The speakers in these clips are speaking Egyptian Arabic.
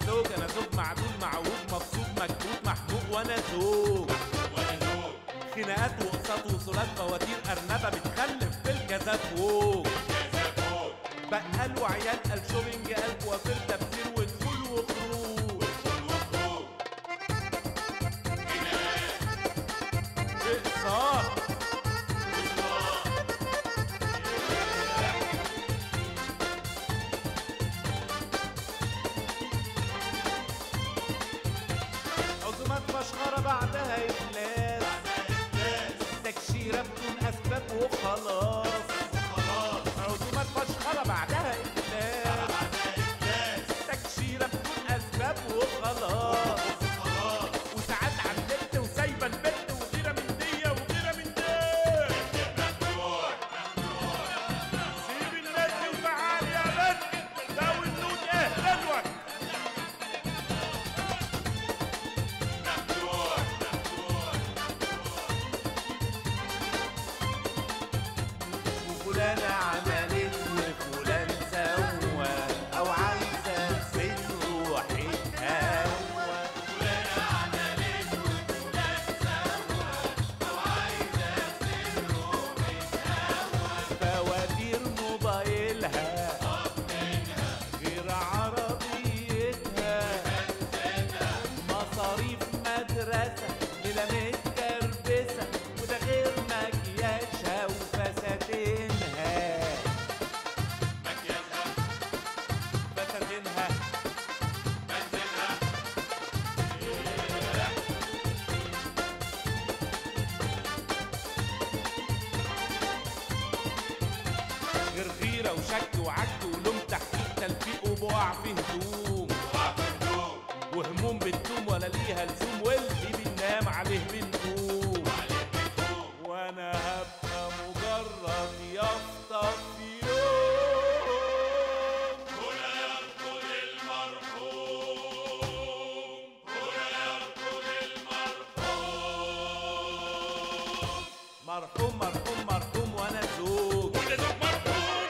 زوج انا زوج معدول معوج مبسوط مكبوت محموق وانا زوج خناقات واقساط وصولات فواتير ارنبه بتخلف في الجزاف فوق بقال وعيال قال شوبينج قال كوافير تبذير ودخول وخروج اقساط عزومات مشخرة بعدها إفلاس تكشيرة بدون أسباب وخلاص عزومات مشخرة بعدها إفلاس تكشيرة بدون أسباب وخلاص وساعات على النت وسايبة البت وغيرة من دي وغيرة من دي سيب النت وتعال يا بنت ده والنود إيه دلوك وفلانة عملت وفلان سوى أو عايزة تسن روحي تهوى فلانة عملت وفلان سوى أو عايزة تسن روحي تهوى فواتير موبايلها غير عربيتها مصاريف مدرسة ليلة متكربسة وده غير مكياجها وفساتينها مكياجها فساتينها بنزينها غير غيرة وشك وعك ولوم تحقيق تلفيق وبقع في هدوم وهموم بتدوم ولا ليها لزوم واللي بننام عليه بنقوم وانا هبقى مجرد يافطة في يوم هنا يرقد المرحوم هنا يرقد المرحوم مرحوم مرحوم مرحوم وانا زوج وانا زوج مرحوم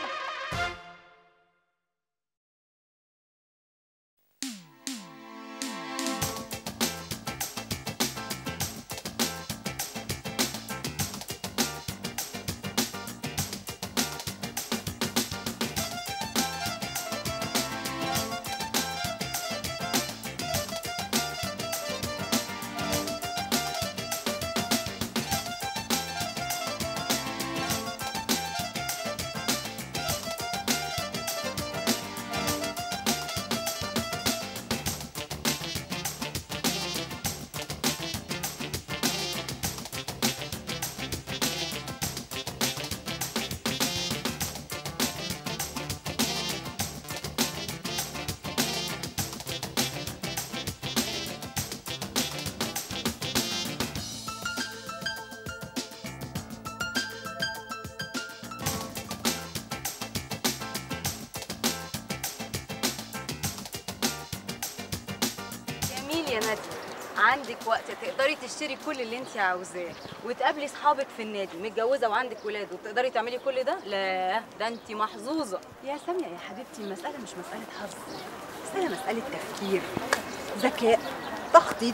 جميل يا نادي عندك وقت تقدري تشتري كل اللي انت عاوزاه وتقابلي اصحابك في النادي متجوزه وعندك ولاد وتقدري تعملي كل ده لا ده انت محظوظه يا سامية يا حبيبتي المسألة مش مسألة حظ مسألة مسألة تفكير ذكاء تخطيط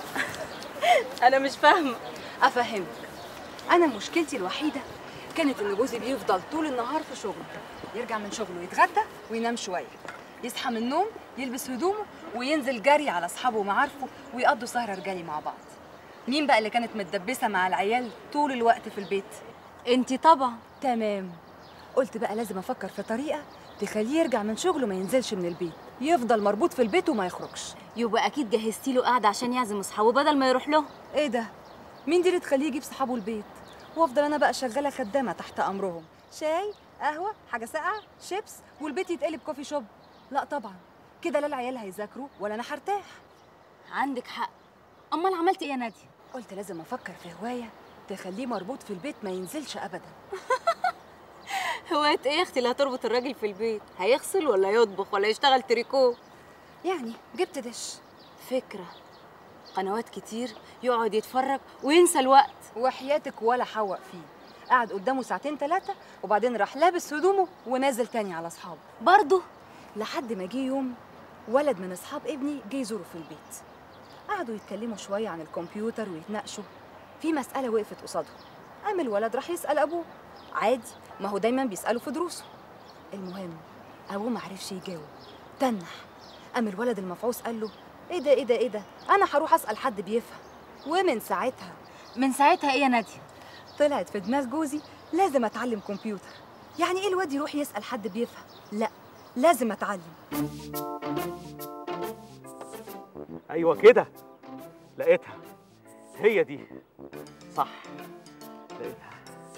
انا مش فاهمه أفهمك أنا مشكلتي الوحيدة كانت إن جوزي بيفضل طول النهار في شغله يرجع من شغله يتغدى وينام شوية يصحى من النوم يلبس هدومه وينزل جري على أصحابه ومعارفه ويقضوا سهرة رجالي مع بعض مين بقى اللي كانت متدبسة مع العيال طول الوقت في البيت؟ انت طبعا تمام قلت بقى لازم افكر في طريقه تخليه يرجع من شغله ما ينزلش من البيت يفضل مربوط في البيت وما يخرجش يبقى اكيد جهزتي له قعده عشان يعزم اصحابه بدل ما يروح له ايه ده مين دي اللي تخليه يجيب صحابه البيت وافضل انا بقى شغاله خدامه تحت امرهم شاي قهوه حاجه ساقعه شيبس والبيت يتقلب كوفي شوب لا طبعا كده لا العيال هيذاكروا ولا انا هرتاح عندك حق امال عملتي ايه يا ناديه قلت لازم افكر في هوايه تخليه مربوط في البيت ما ينزلش ابدا هوايه ايه يا اختي اللي هتربط الراجل في البيت هيغسل ولا يطبخ ولا يشتغل تريكو يعني جبت دش فكره قنوات كتير يقعد يتفرج وينسى الوقت وحياتك ولا حوق فيه قعد قدامه ساعتين ثلاثة وبعدين راح لابس هدومه ونازل تاني على أصحابه برضه لحد ما جه يوم ولد من اصحاب ابني جه يزوره في البيت قعدوا يتكلموا شويه عن الكمبيوتر ويتناقشوا في مساله وقفت قصادهم قام الولد راح يسال ابوه عادي ما هو دايما بيساله في دروسه المهم ابوه ما عرفش يجاوب تنح قام الولد المفعوص قال له ايه ده ايه ده ايه ده انا هروح اسال حد بيفهم ومن ساعتها من ساعتها ايه يا ناديه طلعت في دماغ جوزي لازم اتعلم كمبيوتر يعني ايه الواد يروح يسال حد بيفهم لا لازم اتعلم ايوه كده لقيتها هي دي صح لقيتها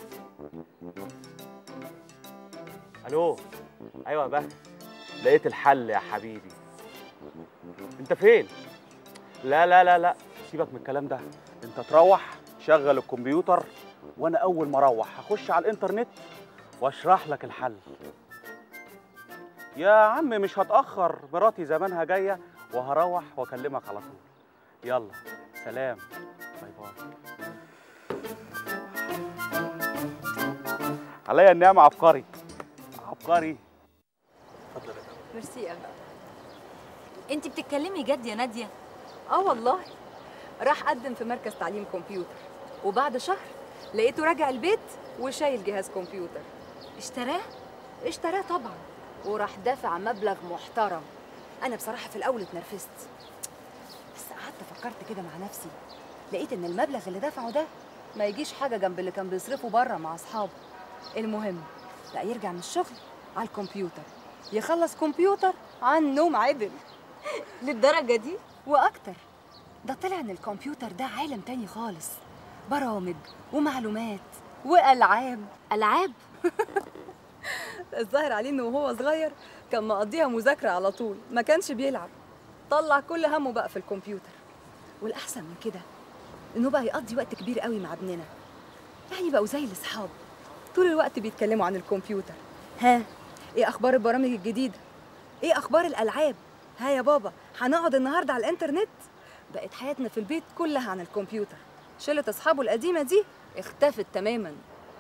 الو ايوه يا بهجة لقيت الحل يا حبيبي انت فين لا لا لا لا سيبك من الكلام ده انت تروح شغل الكمبيوتر وانا اول ما اروح هخش على الانترنت واشرح لك الحل يا عم مش هتاخر مراتي زمانها جايه وهروح واكلمك على طول يلا سلام باي باي عليا النعمة عبقري عبقري اتفضل يا فندم. ميرسي يا غالي. انت بتتكلمي جد يا ناديه اه والله راح قدم في مركز تعليم كمبيوتر وبعد شهر لقيته راجع البيت وشايل جهاز كمبيوتر اشتراه اشتراه طبعا وراح دافع مبلغ محترم انا بصراحه في الاول اتنرفزت بس قعدت فكرت كده مع نفسي لقيت ان المبلغ اللي دفعه ده ما يجيش حاجه جنب اللي كان بيصرفه بره مع اصحابه المهم لا يرجع من الشغل على الكمبيوتر يخلص كمبيوتر عن نوم عدل للدرجه دي واكتر ده طلع ان الكمبيوتر ده عالم تاني خالص برامج ومعلومات والعاب العاب الظاهر عليه انه وهو صغير كان مقضيها مذاكره على طول ما كانش بيلعب طلع كل همه بقى في الكمبيوتر والاحسن من كده انه بقى يقضي وقت كبير قوي مع ابننا يعني بقوا زي الاصحاب طول الوقت بيتكلموا عن الكمبيوتر ها ايه اخبار البرامج الجديده ايه اخبار الالعاب ها يا بابا هنقعد النهارده على الانترنت بقت حياتنا في البيت كلها عن الكمبيوتر شله اصحابه القديمه دي اختفت تماما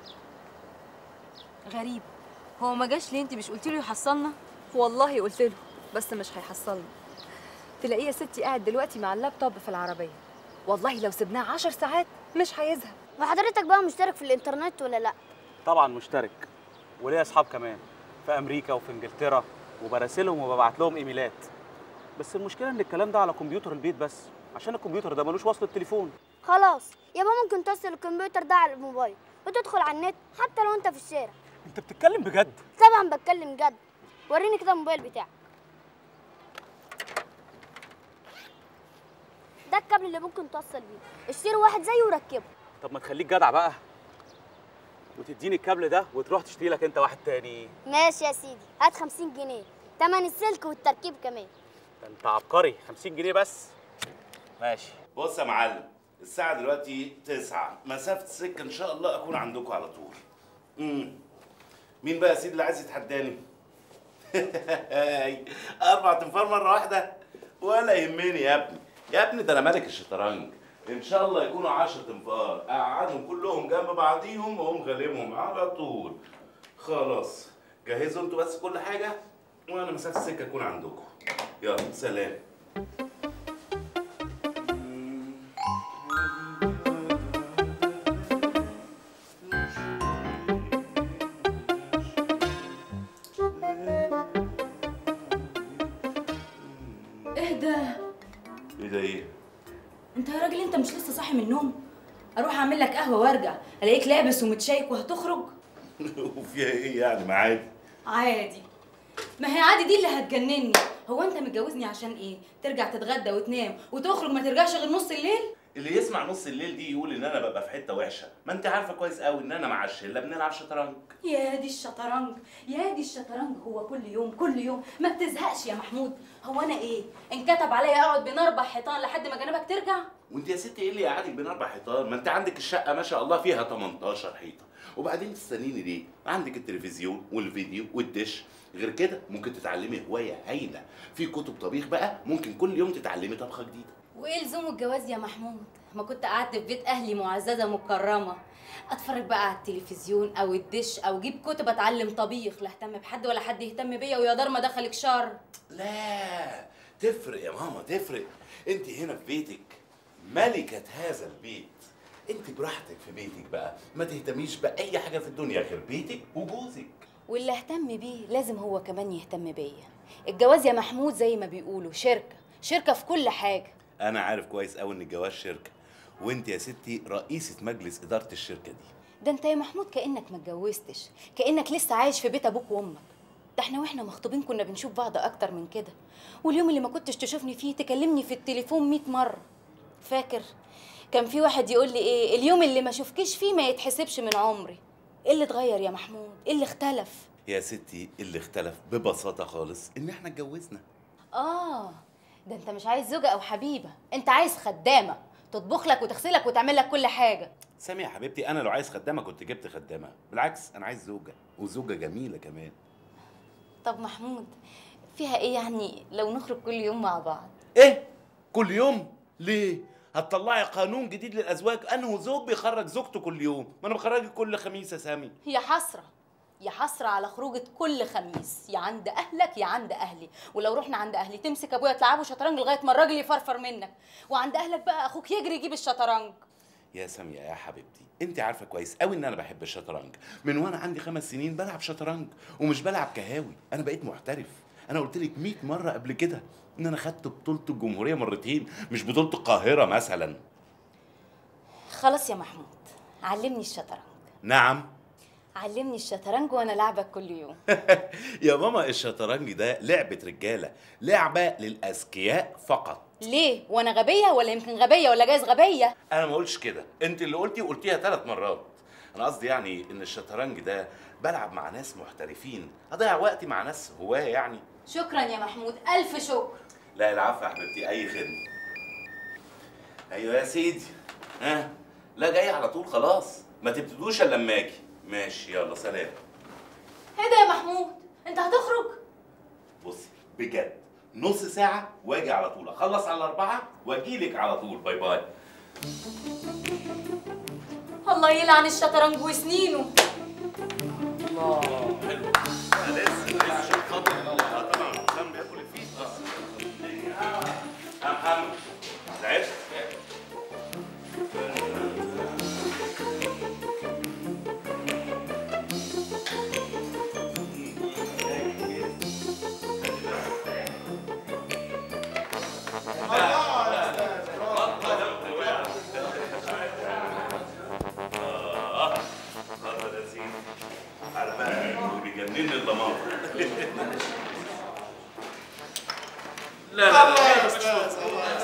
غريب هو ما جاش ليه انت مش قلتي له يحصلنا والله قلت له بس مش هيحصلني تلاقيه يا ستي قاعد دلوقتي مع اللابتوب في العربيه والله لو سبناه عشر ساعات مش هيزهق وحضرتك بقى مشترك في الانترنت ولا لا طبعا مشترك وليا اصحاب كمان في امريكا وفي انجلترا وبراسلهم وببعت لهم ايميلات بس المشكله ان الكلام ده على كمبيوتر البيت بس عشان الكمبيوتر ده ملوش وصل التليفون خلاص يبقى ممكن توصل الكمبيوتر ده على الموبايل وتدخل على النت حتى لو انت في الشارع انت بتتكلم بجد طبعا بتكلم جد وريني كده الموبايل بتاعك ده الكابل اللي ممكن توصل بيه اشتري واحد زيه وركبه طب ما تخليك جدع بقى وتديني الكابل ده وتروح تشتري لك انت واحد تاني ماشي يا سيدي هات 50 جنيه تمن السلك والتركيب كمان ده انت عبقري 50 جنيه بس ماشي بص يا معلم الساعة دلوقتي تسعة مسافة السكة إن شاء الله أكون عندكم على طول امم مين بقى يا سيدي اللي عايز يتحداني؟ أربع تنفار مرة واحدة ولا يهمني يا ابني يا ابني ده أنا ملك الشطرنج إن شاء الله يكونوا عشر تنفار أقعدهم كلهم جنب بعضيهم وأقوم غالبهم على طول خلاص جهزوا انتوا بس كل حاجة وأنا مسافة السكة أكون عندكم يلا سلام اهدى ايه ده ايه؟ انت يا راجل انت مش لسه صاحي من النوم اروح اعمل لك قهوه وارجع الاقيك لابس ومتشيك وهتخرج وفيها ايه يعني ما عادي عادي ما هي عادي دي اللي هتجنني هو انت متجوزني عشان ايه ترجع تتغدى وتنام وتخرج ما ترجعش غير نص الليل اللي يسمع نص الليل دي يقول ان انا ببقى في حته وحشه ما انت عارفه كويس قوي ان انا مع الشله بنلعب شطرنج يا دي الشطرنج يا دي الشطرنج هو كل يوم كل يوم ما بتزهقش يا محمود هو انا ايه انكتب عليا اقعد بين اربع حيطان لحد ما جنبك ترجع وانت يا ستي ايه اللي قاعدك بين اربع حيطان ما انت عندك الشقه ما شاء الله فيها 18 حيطه وبعدين تستنيني ليه عندك التلفزيون والفيديو والدش غير كده ممكن تتعلمي هوايه هايله في كتب طبيخ بقى ممكن كل يوم تتعلمي طبخه جديده وايه لزوم الجواز يا محمود ما كنت قعدت في بيت اهلي معززه مكرمه اتفرج بقى على التلفزيون او الدش او اجيب كتب اتعلم طبيخ لا اهتم بحد ولا حد يهتم بيا ويا دار ما دخلك شر لا تفرق يا ماما تفرق انت هنا في بيتك ملكة هذا البيت انت براحتك في بيتك بقى ما تهتميش بأي حاجة في الدنيا غير بيتك وجوزك واللي اهتم بيه لازم هو كمان يهتم بيا الجواز يا محمود زي ما بيقولوا شركة شركة في كل حاجة انا عارف كويس قوي ان الجواز شركة وانت يا ستي رئيسة مجلس إدارة الشركة دي ده انت يا محمود كأنك ما اتجوزتش كأنك لسه عايش في بيت ابوك وامك ده احنا واحنا مخطوبين كنا بنشوف بعض اكتر من كده واليوم اللي ما كنتش تشوفني فيه تكلمني في التليفون 100 مرة فاكر كان في واحد يقول لي ايه اليوم اللي ما شوفكيش فيه ما يتحسبش من عمري ايه اللي اتغير يا محمود ايه اللي اختلف يا ستي اللي اختلف ببساطة خالص ان احنا اتجوزنا اه ده انت مش عايز زوجة او حبيبة انت عايز خدامة تطبخ لك وتغسلك وتعمل لك كل حاجة سامي يا حبيبتي انا لو عايز خدامة كنت جبت خدامة بالعكس انا عايز زوجة وزوجة جميلة كمان طب محمود فيها ايه يعني لو نخرج كل يوم مع بعض ايه كل يوم ليه هتطلعي قانون جديد للازواج انه زوج بيخرج زوجته كل يوم ما انا بخرجك كل خميس يا سامي يا حسرة يا حسرة على خروجة كل خميس يا عند أهلك يا عند أهلي ولو رحنا عند أهلي تمسك أبويا تلعبوا شطرنج لغاية ما الراجل يفرفر منك وعند أهلك بقى أخوك يجري يجيب الشطرنج يا سامية يا حبيبتي انت عارفه كويس قوي ان انا بحب الشطرنج من وانا عندي خمس سنين بلعب شطرنج ومش بلعب كهاوي انا بقيت محترف انا قلت لك 100 مره قبل كده ان انا خدت بطوله الجمهوريه مرتين مش بطوله القاهره مثلا خلاص يا محمود علمني الشطرنج نعم علمني الشطرنج وأنا لعبك كل يوم يا ماما الشطرنج ده لعبه رجاله لعبه للاذكياء فقط ليه وأنا غبية ولا يمكن غبية ولا جايز غبية انا ما قلتش كده انت اللي قلتي وقلتيها ثلاث مرات انا قصدي يعني ان الشطرنج ده بلعب مع ناس محترفين اضيع وقتي مع ناس هواه يعني شكرا يا محمود ألف شكر لا العفو يا حبيبتي اي خدمه ايوه يا سيدي ها لا جاي على طول خلاص ما تبتدوش الا لما اجي ماشي يلا سلام ايه ده يا محمود انت هتخرج بصي بجد نص ساعة واجي على طول اخلص على الأربعة واجيلك على طول باي باي الله يلعن الشطرنج وسنينه لسه لسه عشان خاطر اه طبعا حسام بياكل الفيل يا محمد تعبت اتفضل يا سيدي عارف بقى اللي بيجنني الضمان لا لا لا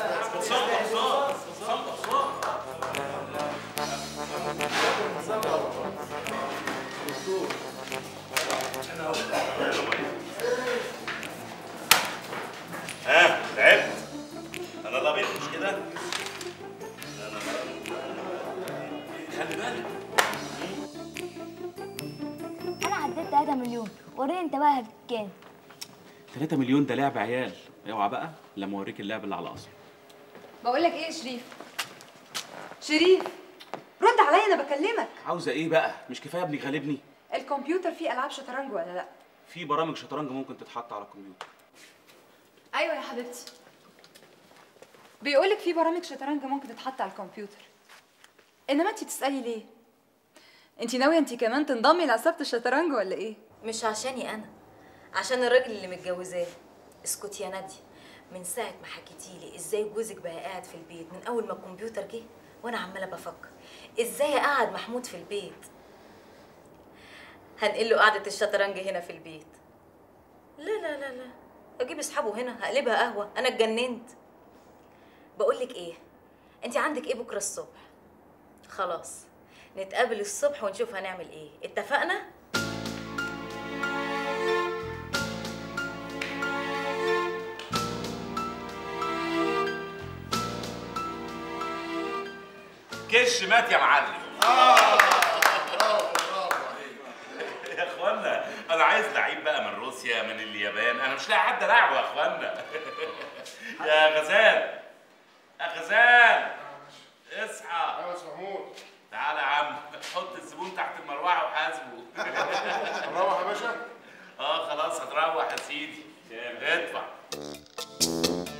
ها تعبت انا الابيض مش كده لا لا لا خلي بالك انا عديت 3 مليون وريني انت بقى بكام 3 مليون ده لعب عيال اوعى بقى لما اوريك اللعب اللي على اصله بقول لك ايه يا شريف شريف رد عليا انا بكلمك عاوزه ايه بقى مش كفايه ابني غالبني الكمبيوتر فيه العاب شطرنج ولا لا في برامج شطرنج ممكن تتحط على الكمبيوتر ايوه يا حبيبتي بيقولك في برامج شطرنج ممكن تتحط على الكمبيوتر انما انت بتسالي ليه انت ناويه انت كمان تنضمي لعصابه الشطرنج ولا ايه مش عشاني انا عشان الراجل اللي متجوزاه اسكت يا ناديه من ساعه ما حكيتيلي ازاي جوزك بقى قاعد في البيت من اول ما الكمبيوتر جه وانا عماله بفكر ازاي اقعد محمود في البيت هنقل له قعده الشطرنج هنا في البيت لا لا لا لا اجيب اصحابه هنا هقلبها قهوه انا اتجننت بقول لك ايه انت عندك ايه بكره الصبح خلاص نتقابل الصبح ونشوف هنعمل ايه اتفقنا كش مات يا معلم يا اخوانا انا عايز لعيب بقى من روسيا من اليابان انا مش لاقي حد العبه يا اخوانا يا غزال يا غزال اصحى ايوه يا محمود تعالى يا عم حط الزبون تحت المروحه وحاسبه نروح يا باشا اه خلاص هتروح يا سيدي ادفع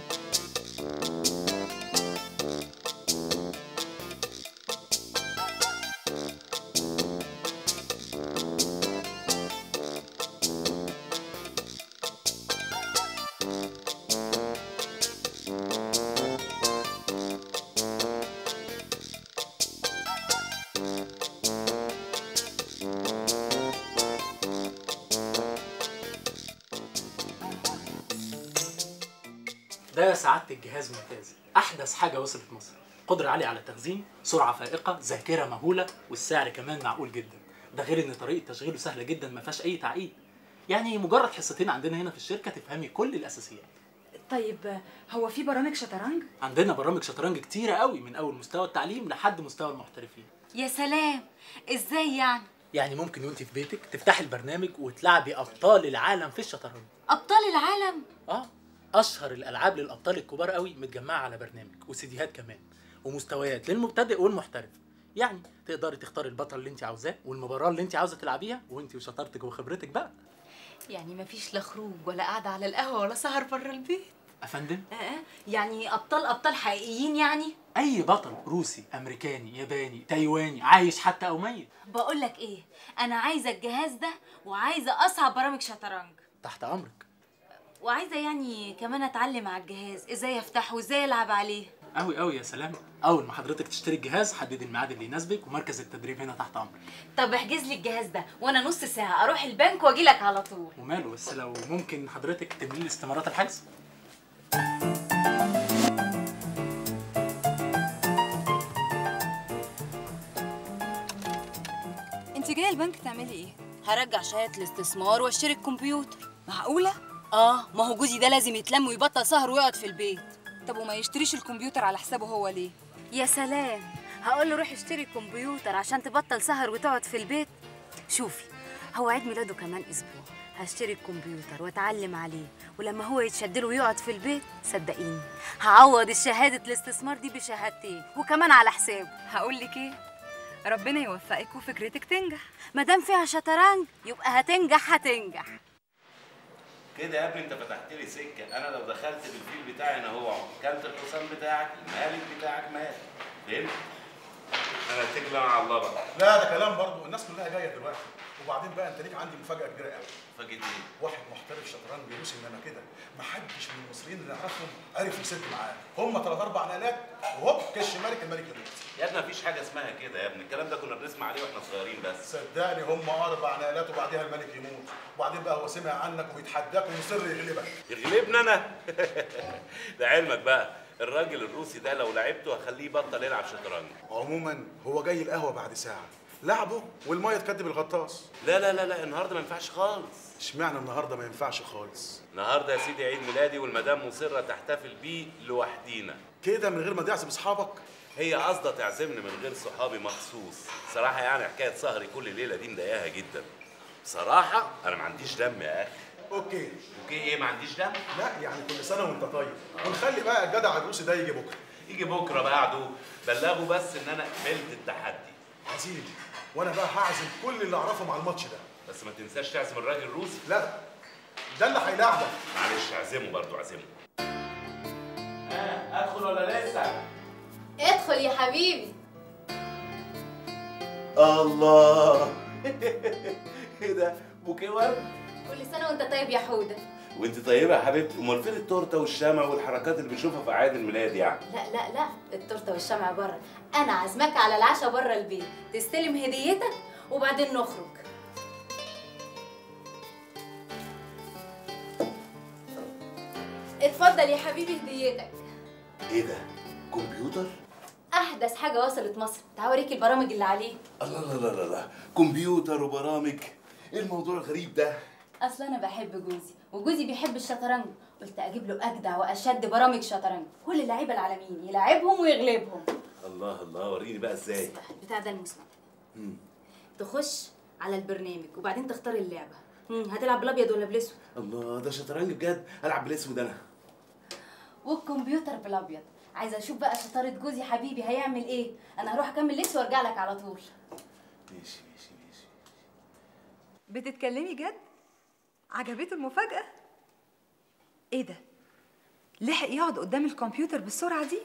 سعادتك جهاز ممتاز احدث حاجه وصلت مصر قدره عاليه على التخزين سرعه فائقه ذاكره مهوله والسعر كمان معقول جدا ده غير ان طريقه تشغيله سهله جدا ما فيهاش اي تعقيد يعني مجرد حصتين عندنا هنا في الشركه تفهمي كل الاساسيات طيب هو في برامج شطرنج عندنا برامج شطرنج كتيره قوي من اول مستوى التعليم لحد مستوى المحترفين يا سلام ازاي يعني يعني ممكن وانت في بيتك تفتحي البرنامج وتلعبي ابطال العالم في الشطرنج ابطال العالم اه اشهر الالعاب للابطال الكبار قوي متجمعه على برنامج وسيديهات كمان ومستويات للمبتدئ والمحترف يعني تقدري تختاري البطل اللي انت عاوزاه والمباراه اللي انت عاوزه تلعبيها وانت وشطارتك وخبرتك بقى يعني مفيش لا خروج ولا قعده على القهوه ولا سهر بره البيت افندم اه يعني ابطال ابطال حقيقيين يعني اي بطل روسي امريكاني ياباني تايواني عايش حتى او ميت بقول لك ايه انا عايزه الجهاز ده وعايزه اصعب برامج شطرنج تحت امرك وعايزه يعني كمان اتعلم على الجهاز ازاي افتحه وازاي العب عليه قوي قوي يا سلام اول ما حضرتك تشتري الجهاز حدد الميعاد اللي يناسبك ومركز التدريب هنا تحت امرك طب احجز لي الجهاز ده وانا نص ساعه اروح البنك واجي لك على طول وماله بس لو ممكن حضرتك تملي لي استمارات الحجز انت جايه البنك تعملي ايه هرجع شهاده الاستثمار واشتري الكمبيوتر معقوله اه ما هو جوزي ده لازم يتلم ويبطل سهر ويقعد في البيت طب وما يشتريش الكمبيوتر على حسابه هو ليه يا سلام هقول له روح اشتري كمبيوتر عشان تبطل سهر وتقعد في البيت شوفي هو عيد ميلاده كمان اسبوع هشتري الكمبيوتر واتعلم عليه ولما هو يتشدله ويقعد في البيت صدقيني هعوض الشهاده الاستثمار دي بشهادتين وكمان على حسابه هقول لك ايه ربنا يوفقك وفكرتك تنجح ما دام فيها شطرنج يبقى هتنجح هتنجح كده يا ابني انت فتحت لي سكه انا لو دخلت بالفيل بتاعي انا هو كلت الحصان بتاعك المالك بتاعك مال فهمت؟ انا اتكل على الله بقى لا ده كلام برضه الناس كلها جايه دلوقتي وبعدين بقى انت ليك عندي مفاجاه كبيره قوي فاجئ ايه؟ واحد محترف شطرنج روسي انما كده محدش من المصريين اللي نعرفهم عرف يسد معاه هم ثلاث اربع نقلات وهوب كش ملك الملك يموت يا ابني مفيش حاجه اسمها كده يا ابني الكلام ده كنا بنسمع عليه واحنا صغيرين بس صدقني هم اربع نقلات وبعديها الملك يموت وبعدين بقى هو سمع عنك ويتحداك ويصر يغلبك يغلبني انا ده علمك بقى الراجل الروسي ده لو لعبته هخليه يبطل يلعب شطرنج عموما هو جاي القهوه بعد ساعه لعبه والميه تكدب الغطاس لا لا لا لا النهارده ما ينفعش خالص اشمعنى النهارده ما ينفعش خالص النهارده يا سيدي عيد ميلادي والمدام مصره تحتفل بيه لوحدينا كده من غير ما تعزم اصحابك هي قاصده تعزمني من غير صحابي مخصوص صراحه يعني حكايه سهري كل ليله دي مضايقاها جدا بصراحه انا ما عنديش دم يا اخي اوكي اوكي ايه ما عنديش دم لا يعني كل سنه وانت طيب ونخلي بقى الجدع الروسي ده يجي بكره يجي بكره بعده بلغوا بس ان انا قبلت التحدي عظيم وانا بقى هعزم كل اللي اعرفهم على الماتش ده بس ما تنساش تعزم الراجل الروسي لا ده اللي هيلاعبك معلش اعزمه برضه اعزمه ها ادخل ولا لسه ادخل يا حبيبي الله ايه ده بوكيه ورد كل سنه وانت طيب يا حوده وانت طيبه يا حبيبتي امال فين التورته والشمع والحركات اللي بنشوفها في اعياد الميلاد يعني لا لا لا التورته والشمع بره انا عازماك على العشاء بره البيت تستلم هديتك وبعدين نخرج اتفضل يا حبيبي هديتك ايه ده كمبيوتر احدث حاجه وصلت مصر تعال اوريك البرامج اللي عليه الله لا لا لا لا كمبيوتر وبرامج ايه الموضوع الغريب ده اصل انا بحب جوزي وجوزي بيحب الشطرنج قلت اجيب له اجدع واشد برامج شطرنج كل اللعيبه العالميين يلعبهم ويغلبهم الله الله وريني بقى ازاي بتاع ده المسمع تخش على البرنامج وبعدين تختار اللعبه مم، هتلعب بالابيض ولا بالاسود الله ده شطرنج بجد العب بالاسود انا والكمبيوتر بالابيض عايزه اشوف بقى شطاره جوزي حبيبي هيعمل ايه انا هروح اكمل لبس وارجع لك على طول ماشي ماشي ماشي بتتكلمي جد عجبته المفاجاه ايه ده لحق يقعد قدام الكمبيوتر بالسرعه دي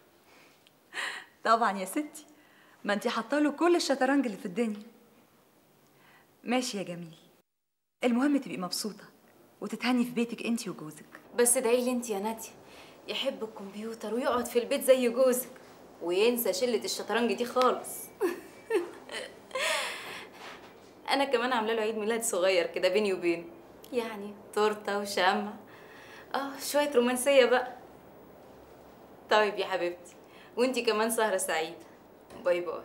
طبعا يا ستي ما انتي حاطه له كل الشطرنج اللي في الدنيا ماشي يا جميل المهم تبقي مبسوطه وتتهني في بيتك انتي وجوزك بس ادعي لي انت يا ناديه يحب الكمبيوتر ويقعد في البيت زي جوزك وينسى شله الشطرنج دي خالص انا كمان عامله له عيد ميلاد صغير كده بيني وبينه يعني تورته وشمع اه شويه رومانسيه بقى طيب يا حبيبتي وانتي كمان سهرة سعيدة باي باي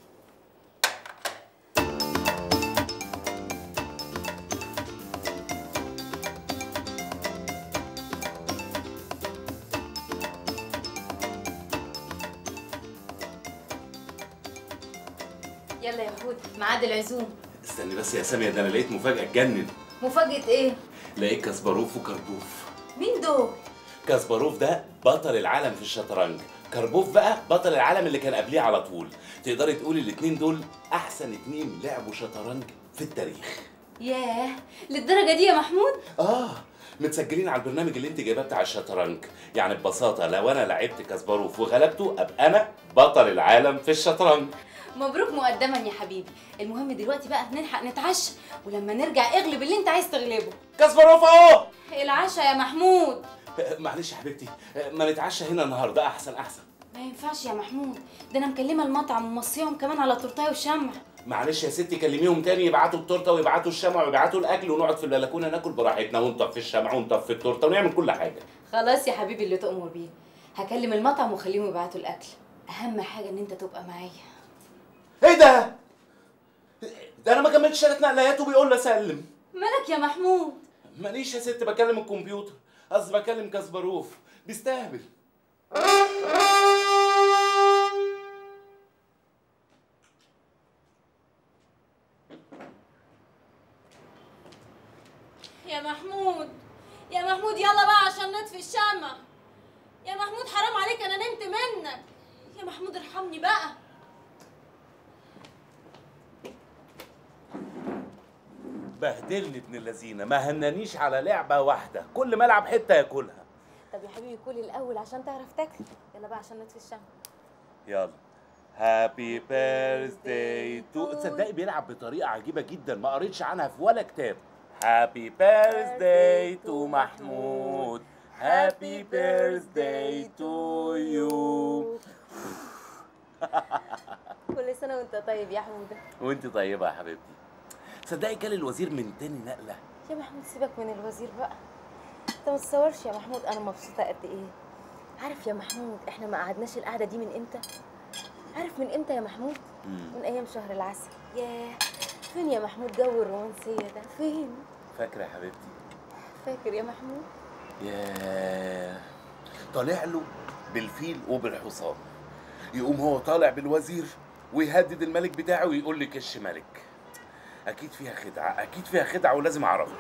يلا يا هود ميعاد العزوم استني بس يا سامية ده انا لقيت مفاجأة تجنن مفاجأة ايه؟ لقيت كاسباروف وكربوف مين دول؟ كاسباروف ده بطل العالم في الشطرنج كربوف بقى بطل العالم اللي كان قبليه على طول تقدري تقولي الاتنين دول احسن اتنين لعبوا شطرنج في التاريخ ياه للدرجة دي يا محمود؟ اه متسجلين على البرنامج اللي انت جايباه بتاع الشطرنج يعني ببساطه لو انا لعبت كاسباروف وغلبته ابقى انا بطل العالم في الشطرنج مبروك مقدما يا حبيبي المهم دلوقتي بقى نلحق نتعشى ولما نرجع اغلب اللي انت عايز تغلبه كاسباروف اهو العشاء يا محمود معلش يا حبيبتي ما نتعشى هنا النهارده احسن احسن ما ينفعش يا محمود ده انا مكلمه المطعم وموصيهم كمان على تورتايه وشمع معلش يا ستي كلميهم تاني يبعتوا التورته ويبعتوا الشمع ويبعتوا الاكل ونقعد في البلكونه ناكل براحتنا ونطفي الشمع ونطفي التورته ونعمل كل حاجه خلاص يا حبيبي اللي تؤمر بيه هكلم المطعم واخليهم يبعتوا الاكل اهم حاجه ان انت تبقى معايا ايه ده ده انا ما كملتش ثلاث نقلات وبيقول لي اسلم مالك يا محمود ماليش يا ست بكلم الكمبيوتر قصدي بكلم كاسباروف بيستهبل يا محمود يا محمود يلا بقى عشان نطفي الشمع يا محمود حرام عليك انا نمت منك يا محمود ارحمني بقى بهدلني ابن اللذينه ما هنانيش على لعبه واحده كل ما العب حته ياكلها طب يا حبيبي كل الاول عشان تعرف تاكل يلا بقى عشان نطفي الشمع يلا هابي بيرثداي تو تصدقي بيلعب بطريقه عجيبه جدا ما قريتش عنها في ولا كتاب هابي بيرثداي تو محمود هابي بيرثداي تو يو كل سنه وانت طيب يا حموده وانت طيبه يا حبيبتي تصدقي كان الوزير من تاني نقله يا محمود سيبك من الوزير بقى انت ما تتصورش يا محمود انا مبسوطه قد ايه عارف يا محمود احنا ما قعدناش القعده دي من امتى عارف من امتى يا محمود من ايام شهر العسل ياه فين يا محمود جو الرومانسيه ده فين فاكره يا حبيبتي فاكر يا محمود ياه طالع له بالفيل وبالحصان يقوم هو طالع بالوزير ويهدد الملك بتاعه ويقول لي كش ملك اكيد فيها خدعه اكيد فيها خدعه ولازم اعرفها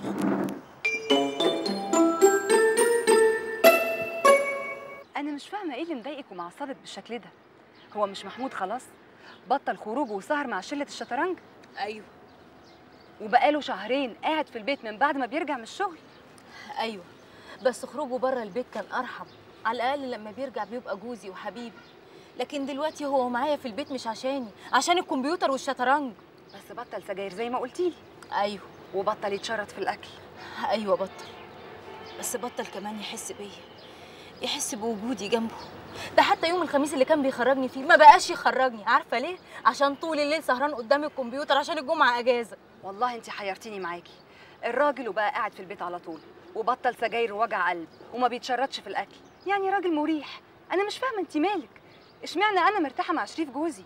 انا مش فاهمه ايه اللي مضايقك ومعصبك بالشكل ده هو مش محمود خلاص بطل خروج وسهر مع شله الشطرنج ايوه وبقاله شهرين قاعد في البيت من بعد ما بيرجع من الشغل ايوه بس خروجه بره البيت كان ارحم على الاقل لما بيرجع بيبقى جوزي وحبيبي لكن دلوقتي هو معايا في البيت مش عشاني عشان الكمبيوتر والشطرنج بس بطل سجاير زي ما قلتيلي ايوه وبطل يتشرط في الاكل ايوه بطل بس بطل كمان يحس بيا يحس بوجودي جنبه ده حتى يوم الخميس اللي كان بيخرجني فيه ما بقاش يخرجني عارفه ليه عشان طول الليل سهران قدام الكمبيوتر عشان الجمعه اجازه والله انت حيرتيني معاكي الراجل وبقى قاعد في البيت على طول وبطل سجاير ووجع قلب وما بيتشرطش في الاكل يعني راجل مريح انا مش فاهمه انت مالك اشمعنى انا مرتاحه مع شريف جوزي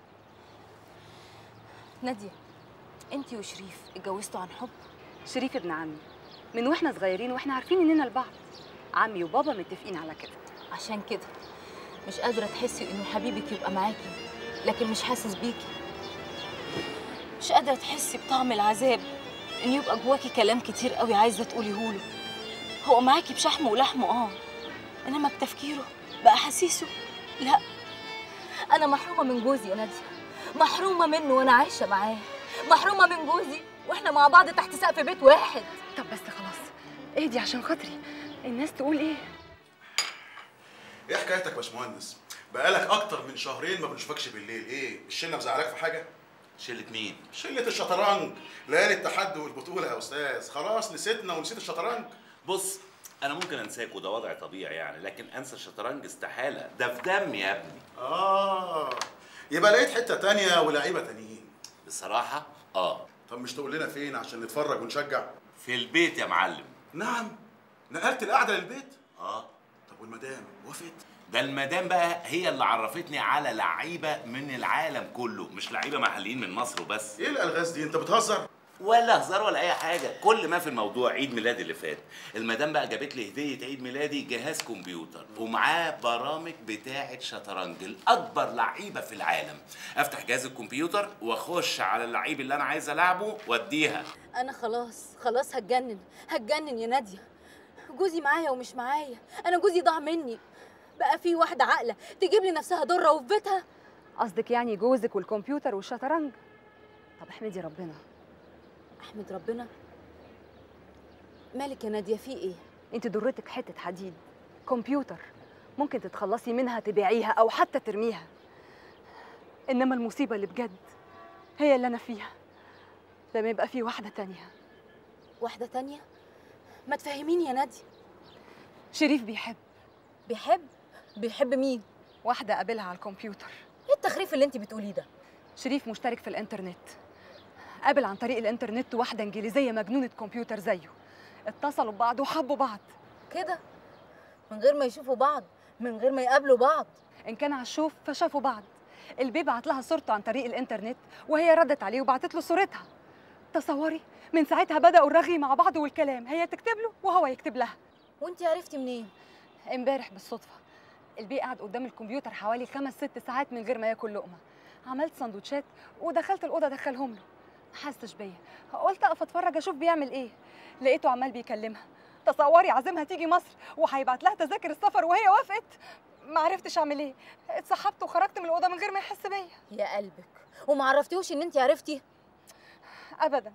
ناديه انتي وشريف اتجوزتوا عن حب شريف ابن عمي من واحنا صغيرين واحنا عارفين اننا لبعض عمي وبابا متفقين على كده عشان كده مش قادره تحسي انه حبيبك يبقى معاكي لكن مش حاسس بيكي مش قادره تحسي بطعم العذاب ان يبقى جواكي كلام كتير قوي عايزه تقوليه له هو معاكي بشحمه ولحمه اه انما بتفكيره باحاسيسه لا انا محرومه من جوزي يا ناديه محرومه منه وانا عايشه معاه محرومه من جوزي واحنا مع بعض تحت سقف بيت واحد طب بس خلاص اهدي عشان خاطري الناس تقول ايه ايه حكايتك يا باشمهندس بقالك اكتر من شهرين ما بنشوفكش بالليل ايه الشله مزعلاك في حاجه شله مين شله الشطرنج ليالي التحدي والبطوله يا استاذ خلاص نسيتنا ونسيت الشطرنج بص انا ممكن انساك وده وضع طبيعي يعني لكن انسى الشطرنج استحاله ده في دمي يا ابني اه يبقى لقيت حته تانية ولاعيبه تانيين بصراحه اه طب مش تقول لنا فين عشان نتفرج ونشجع في البيت يا معلم نعم نقلت القعده للبيت اه طب والمدام وافقت ده المدام بقى هي اللي عرفتني على لعيبه من العالم كله مش لعيبه محليين من مصر وبس ايه الالغاز دي انت بتهزر ولا هزار ولا اي حاجه كل ما في الموضوع عيد ميلادي اللي فات المدام بقى جابت لي هديه عيد ميلادي جهاز كمبيوتر ومعاه برامج بتاعه شطرنج الاكبر لعيبه في العالم افتح جهاز الكمبيوتر واخش على اللعيب اللي انا عايز العبه واديها انا خلاص خلاص هتجنن هتجنن يا ناديه جوزي معايا ومش معايا انا جوزي ضاع مني بقى في واحده عاقله تجيب لي نفسها ضره وفي بيتها قصدك يعني جوزك والكمبيوتر والشطرنج طب احمدي ربنا احمد ربنا مالك يا ناديه في ايه انت ضرتك حته حديد كمبيوتر ممكن تتخلصي منها تبيعيها او حتى ترميها انما المصيبه اللي بجد هي اللي انا فيها لما يبقى في واحده تانية واحده تانية ما تفهميني يا ناديه شريف بيحب بيحب بيحب مين واحده قابلها على الكمبيوتر ايه التخريف اللي انت بتقوليه ده شريف مشترك في الانترنت قابل عن طريق الانترنت واحده انجليزيه مجنونه كمبيوتر زيه اتصلوا ببعض وحبوا بعض كده من غير ما يشوفوا بعض من غير ما يقابلوا بعض ان كان على الشوف فشافوا بعض البي بعت لها صورته عن طريق الانترنت وهي ردت عليه وبعتت له صورتها تصوري من ساعتها بداوا الرغي مع بعض والكلام هي تكتب له وهو يكتب لها وانت عرفتي منين امبارح بالصدفه البي قعد قدام الكمبيوتر حوالي خمس ست ساعات من غير ما ياكل لقمه عملت سندوتشات ودخلت الاوضه ادخلهم له ما حسش بيا قلت اقف اتفرج اشوف بيعمل ايه لقيته عمال بيكلمها تصوري عازمها تيجي مصر وهيبعت لها تذاكر السفر وهي وافقت ما عرفتش اعمل ايه اتسحبت وخرجت من الاوضه من غير ما يحس بيا يا قلبك وما عرفتيهوش ان انت عرفتي ابدا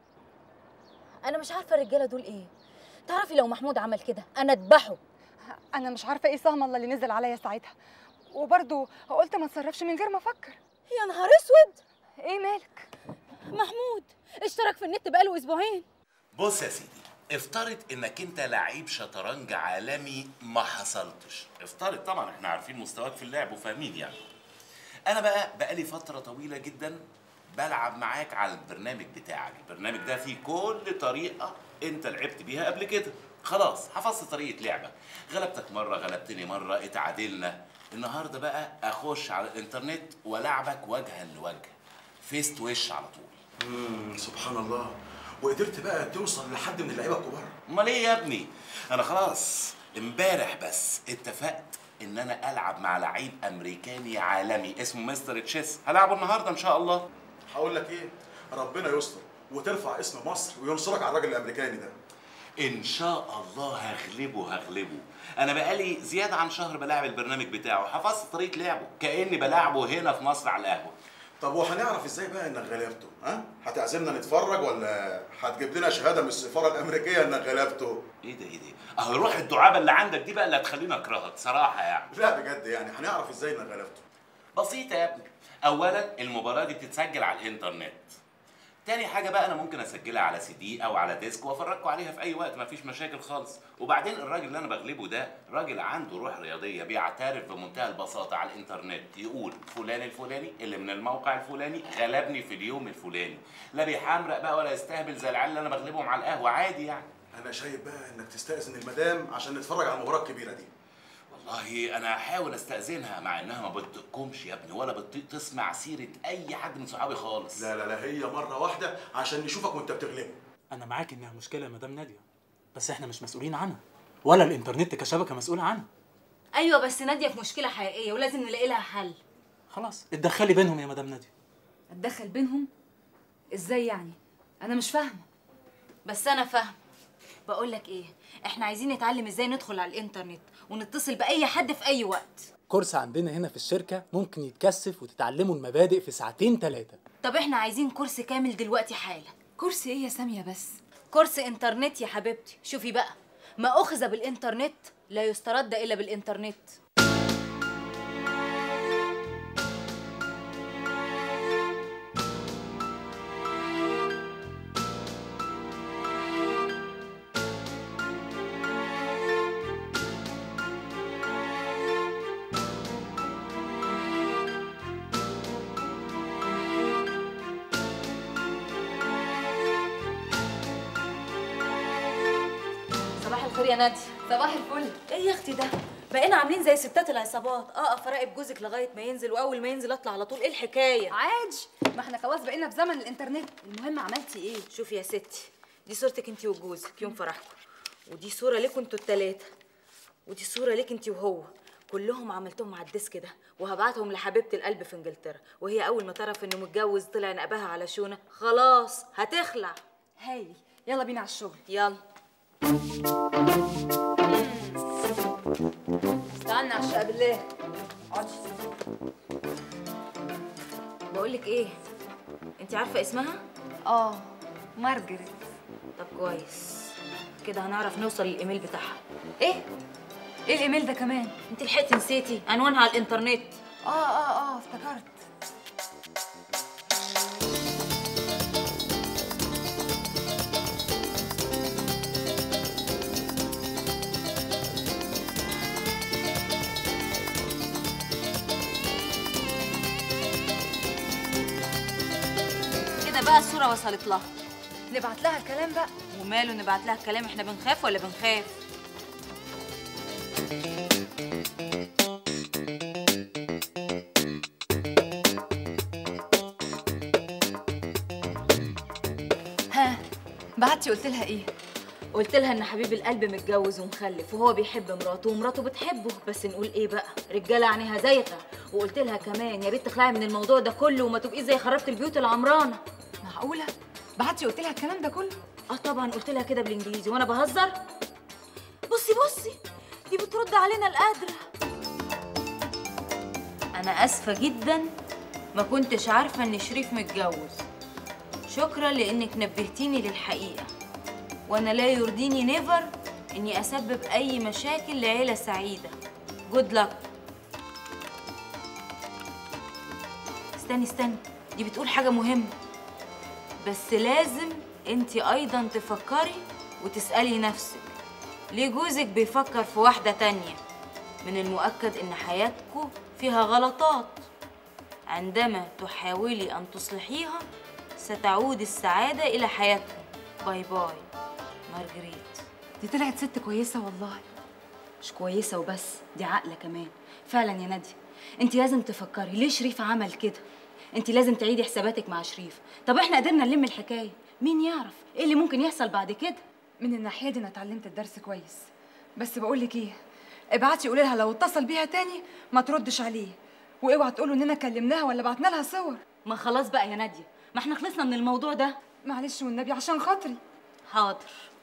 انا مش عارفه الرجاله دول ايه تعرفي لو محمود عمل كده انا اذبحه انا مش عارفه ايه سهم الله اللي نزل عليا ساعتها وبرضه قلت ما اتصرفش من غير ما افكر يا نهار اسود ايه مالك محمود اشترك في النت بقاله اسبوعين بص يا سيدي افترض انك انت لعيب شطرنج عالمي ما حصلتش افترض طبعا احنا عارفين مستواك في اللعب وفاهمين يعني انا بقى بقالي فتره طويله جدا بلعب معاك على البرنامج بتاعك البرنامج ده فيه كل طريقه انت لعبت بيها قبل كده خلاص حفظت طريقه لعبك غلبتك مره غلبتني مره اتعادلنا النهارده بقى اخش على الانترنت والعبك وجها لوجه فيس تو وش على طول امم سبحان الله وقدرت بقى توصل لحد من اللعيبه الكبار امال ايه يا ابني انا خلاص امبارح بس اتفقت ان انا العب مع لعيب امريكاني عالمي اسمه مستر تشيس هلعبه النهارده ان شاء الله هقول لك ايه ربنا يستر وترفع اسم مصر وينصرك على الراجل الامريكاني ده ان شاء الله هغلبه هغلبه انا بقالي زياده عن شهر بلاعب البرنامج بتاعه حفظت طريقه لعبه كاني بلاعبه هنا في مصر على القهوه طب وهنعرف ازاي بقى انك غلبته ها هتعزمنا نتفرج ولا هتجيب لنا شهاده من السفاره الامريكيه انك غلبته ايه ده ايه ده اهو روح الدعابه اللي عندك دي بقى اللي هتخليني اكرهك صراحه يعني لا بجد يعني هنعرف ازاي انك غلبته بسيطه يا ابني اولا المباراه دي بتتسجل على الانترنت تاني حاجة بقى أنا ممكن أسجلها على سي دي أو على ديسك وأفرجكم عليها في أي وقت مفيش مشاكل خالص، وبعدين الراجل اللي أنا بغلبه ده راجل عنده روح رياضية بيعترف بمنتهى البساطة على الإنترنت يقول فلان الفلاني اللي من الموقع الفلاني غلبني في اليوم الفلاني، لا بيحمرق بقى ولا يستهبل زي العيال اللي أنا بغلبهم على القهوة عادي يعني. انا شايف بقى انك تستأذن المدام عشان نتفرج على المباراه الكبيره دي والله انا هحاول استاذنها مع انها ما بتطيقكمش يا ابني ولا بتطيق تسمع سيره اي حد من صحابي خالص لا لا لا هي مره واحده عشان نشوفك وانت بتغلبه انا معاك انها مشكله يا مدام ناديه بس احنا مش مسؤولين عنها ولا الانترنت كشبكه مسؤوله عنها ايوه بس ناديه في مشكله حقيقيه ولازم نلاقي لها حل خلاص اتدخلي بينهم يا مدام ناديه اتدخل بينهم ازاي يعني انا مش فاهمه بس انا فاهمه بقول لك ايه احنا عايزين نتعلم ازاي ندخل على الانترنت ونتصل باي حد في اي وقت كورس عندنا هنا في الشركه ممكن يتكثف وتتعلموا المبادئ في ساعتين ثلاثه طب احنا عايزين كورس كامل دلوقتي حالا كرسي ايه يا ساميه بس كورس انترنت يا حبيبتي شوفي بقى ما اخذ بالانترنت لا يسترد الا بالانترنت صباح الخير يا نادي صباح الفل ايه يا اختي ده بقينا عاملين زي ستات العصابات اقف اراقب جوزك لغايه ما ينزل واول ما ينزل اطلع على طول ايه الحكايه عادي ما احنا خلاص بقينا في زمن الانترنت المهم عملتي ايه شوفي يا ستي دي صورتك انت وجوزك يوم فرحكم ودي صوره ليكوا انتوا التلاته ودي صوره ليك انت وهو كلهم عملتهم على الديسك ده وهبعتهم لحبيبه القلب في انجلترا وهي اول ما تعرف انه متجوز طلع نقبها على شونه خلاص هتخلع هايل يلا بينا على الشغل يلا استنى على الشقه بالله اقعدي بقول لك ايه انت عارفه اسمها اه مارجريت طب كويس كده هنعرف نوصل للايميل بتاعها ايه ايه الايميل ده كمان انت لحقتي نسيتي عنوانها على الانترنت اه اه اه افتكرت كده بقى الصوره وصلت لها نبعت لها الكلام بقى وماله نبعت لها الكلام احنا بنخاف ولا بنخاف ها بعتي قلت لها ايه قلت لها ان حبيب القلب متجوز ومخلف وهو بيحب مراته ومراته بتحبه بس نقول ايه بقى رجاله عينيها زيغه وقلت لها كمان يا ريت تخلعي من الموضوع ده كله وما تبقيش زي خربت البيوت العمرانه معقوله بعتي قلت لها الكلام ده كله اه طبعا قلت لها كده بالانجليزي وانا بهزر بصي بصي دي بترد علينا القادره انا اسفه جدا ما كنتش عارفه ان شريف متجوز شكرا لانك نبهتيني للحقيقه وانا لا يرضيني نيفر اني اسبب اي مشاكل لعيله سعيده جود لك استني استني دي بتقول حاجه مهمه بس لازم انت ايضا تفكري وتسالي نفسك ليه جوزك بيفكر في واحده تانية من المؤكد ان حياتكم فيها غلطات عندما تحاولي ان تصلحيها ستعود السعاده الى حياتكم باي باي مارجريت دي طلعت ست كويسه والله مش كويسه وبس دي عاقله كمان فعلا يا ناديه انت لازم تفكري ليه شريف عمل كده انت لازم تعيدي حساباتك مع شريف طب احنا قدرنا نلم الحكايه مين يعرف ايه اللي ممكن يحصل بعد كده من الناحيه دي انا اتعلمت الدرس كويس بس بقول لك ايه ابعتي قولي لها لو اتصل بيها تاني ما تردش عليه واوعى تقولوا اننا كلمناها ولا بعتنا لها صور ما خلاص بقى يا ناديه ما احنا خلصنا من الموضوع ده معلش والنبي عشان خاطري حاضر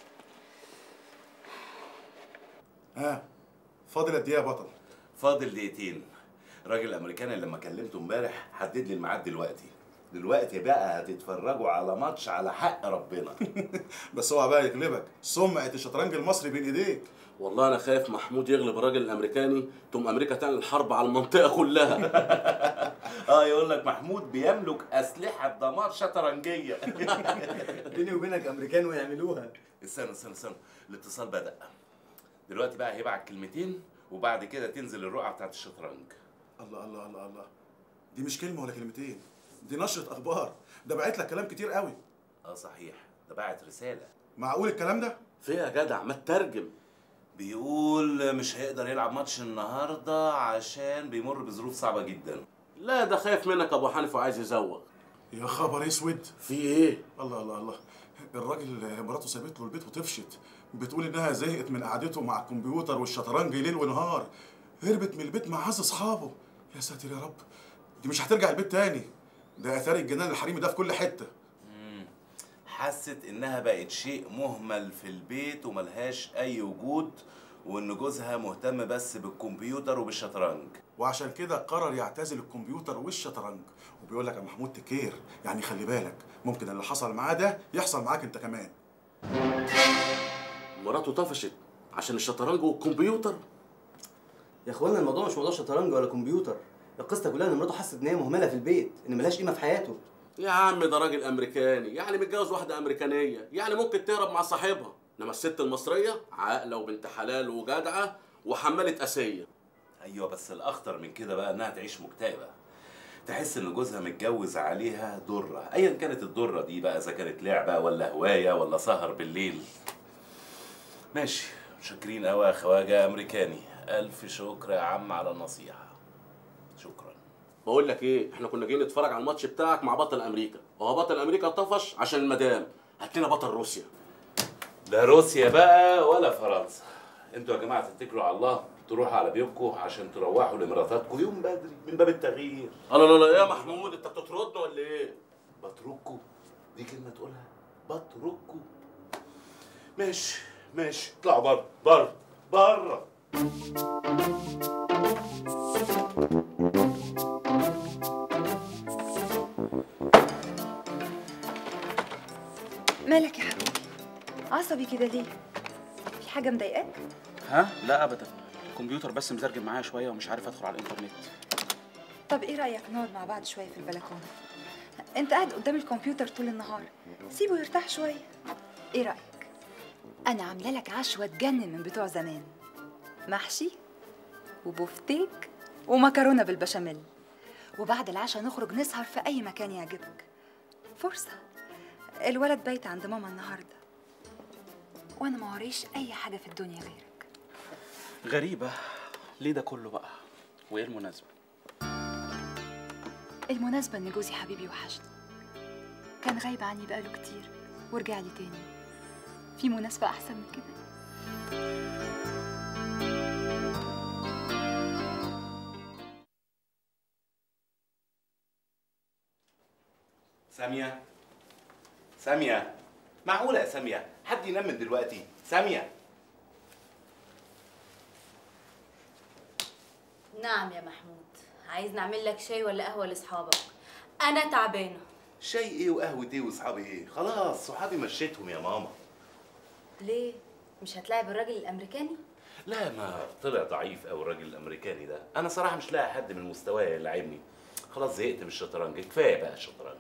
ها فاضل قد ايه يا بطل فاضل دقيقتين الراجل الامريكاني اللي لما كلمته امبارح حدد لي الميعاد دلوقتي دلوقتي بقى هتتفرجوا على ماتش على حق ربنا بس اوعى بقى يغلبك سمعه الشطرنج المصري بين ايديك والله انا خايف محمود يغلب الراجل الامريكاني تقوم امريكا تعلن حرب على المنطقه كلها اه يقول لك محمود بيملك اسلحه دمار شطرنجيه بيني وبينك امريكان ويعملوها استنى استنى استنى الاتصال بدأ دلوقتي بقى هيبعت كلمتين وبعد كده تنزل الرقعه بتاعت الشطرنج الله الله الله الله دي مش كلمه ولا كلمتين دي نشره اخبار ده بعت لك كلام كتير قوي اه صحيح ده بعت رساله معقول الكلام ده في يا جدع ما تترجم بيقول مش هيقدر يلعب ماتش النهارده عشان بيمر بظروف صعبه جدا لا ده خايف منك ابو حنيفه وعايز يزوغ يا خبر اسود في ايه الله الله الله الراجل مراته سابت له البيت وطفشت بتقول انها زهقت من قعدته مع الكمبيوتر والشطرنج ليل ونهار هربت من البيت مع عز اصحابه يا ساتر يا رب دي مش هترجع البيت تاني ده اثار الجنان الحريمي ده في كل حته حست انها بقت شيء مهمل في البيت وملهاش اي وجود وان جوزها مهتم بس بالكمبيوتر وبالشطرنج وعشان كده قرر يعتزل الكمبيوتر والشطرنج وبيقول لك يا محمود تكير يعني خلي بالك ممكن اللي حصل معاه ده يحصل معاك انت كمان مراته طفشت عشان الشطرنج والكمبيوتر يا اخوانا الموضوع مش موضوع شطرنج ولا كمبيوتر القصه كلها ان مراته حست ان هي مهمله في البيت ان ملهاش قيمه في حياته يا عم ده راجل امريكاني يعني متجوز واحده امريكانيه يعني ممكن تهرب مع صاحبها انما الست المصريه عاقله وبنت حلال وجدعه وحماله اسيه ايوه بس الاخطر من كده بقى انها تعيش مكتئبه تحس ان جوزها متجوز عليها ضره ايا كانت الضره دي بقى اذا كانت لعبه ولا هوايه ولا سهر بالليل ماشي شاكرين قوي يا خواجه امريكاني الف شكر يا عم على النصيحه شكرا بقول لك ايه احنا كنا جايين نتفرج على الماتش بتاعك مع بطل امريكا وهو بطل امريكا طفش عشان المدام هات لنا بطل روسيا لا روسيا بقى ولا فرنسا انتوا يا جماعه تتكلوا على الله تروحوا على بيوتكم عشان تروحوا لمراتاتكم يوم بدري من باب التغيير لا لا لا يا محمود انت بتطردنا ولا ايه بتركوا دي كلمه تقولها بتركوا ماشي ماشي اطلعوا بره بره بره مالك يا حبيبي عصبي كده ليه في حاجه مضايقاك ها لا ابدا الكمبيوتر بس مزرجم معايا شويه ومش عارف ادخل على الانترنت طب ايه رايك نقعد مع بعض شويه في البلكونه انت قاعد قدام الكمبيوتر طول النهار سيبه يرتاح شويه ايه رايك انا عامله لك عشوه تجنن من بتوع زمان محشي وبفتيك ومكرونه بالبشاميل وبعد العشاء نخرج نسهر في اي مكان يعجبك فرصه الولد بايت عند ماما النهارده وانا ما وريش اي حاجه في الدنيا غيرك غريبه ليه ده كله بقى وايه المناسبه المناسبة إن جوزي حبيبي وحشني كان غايب عني بقاله كتير ورجع لي تاني في مناسبة أحسن من كده ساميه ساميه معقوله يا ساميه حد ينام من دلوقتي ساميه نعم يا محمود عايز نعمل لك شاي ولا قهوه لاصحابك انا تعبانه شاي ايه وقهوه ايه واصحابي ايه خلاص صحابي مشيتهم يا ماما ليه مش هتلاعب الراجل الامريكاني لا ما طلع ضعيف قوي الراجل الامريكاني ده انا صراحه مش لاقي حد من مستواي يلعبني خلاص زهقت من الشطرنج كفايه بقى الشطرنج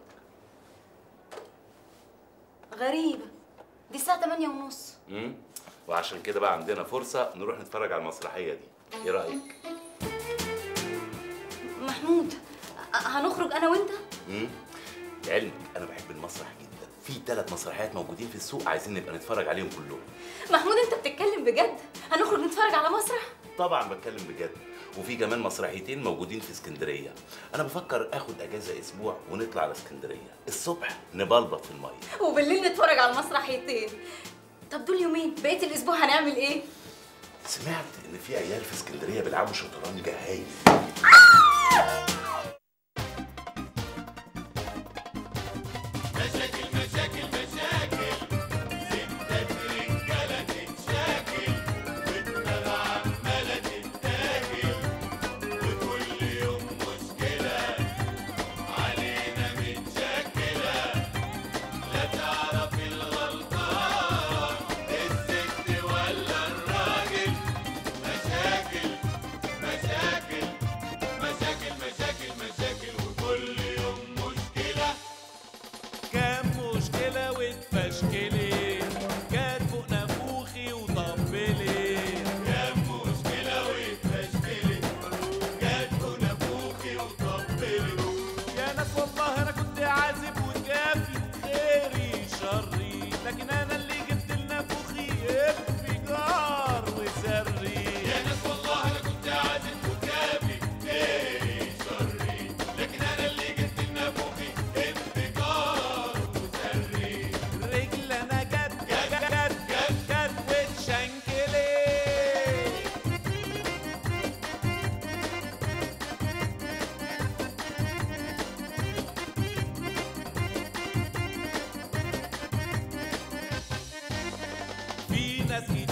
غريبه دي الساعه 8 ونص امم وعشان كده بقى عندنا فرصه نروح نتفرج على المسرحيه دي ايه رايك محمود أ- هنخرج انا وانت امم لعلمك انا بحب المسرح جدا في ثلاث مسرحيات موجودين في السوق عايزين نبقى نتفرج عليهم كلهم محمود انت بتتكلم بجد هنخرج نتفرج على مسرح طبعا بتكلم بجد وفي كمان مسرحيتين موجودين في اسكندريه انا بفكر اخد اجازه اسبوع ونطلع على اسكندريه الصبح نبلبط في الميه وبالليل نتفرج على المسرحيتين طب دول يومين بقيه الاسبوع هنعمل ايه سمعت ان في عيال في اسكندريه بيلعبوا شطرنج هايل مشاكل مشاكل مشاكل ستات رجالة تتشاكل ودماغ عمالة تتاكل وكل يوم مشكلة علينا متشكلة لا تعرف الغلطان الست ولا الراجل مشاكل مشاكل مشاكل مشاكل مشاكل وكل يوم مشكلة كام مشكلة واتفشكلت جت فوق نافوخي وطبلت كام مشكلة واتفشكلت جت فوق نافوخي وطبلت يا ناس والله انا كنت عازب وكافي خيري شري لكن انا اللي جبت لنافوخي انفجار وسري يا ناس والله انا كنت عازب وكافي خيري شري لكن انا اللي جبت لنافوخي انفجار وسري رجل انا جت جت جت جت جت واتشنكلت في ناس كتير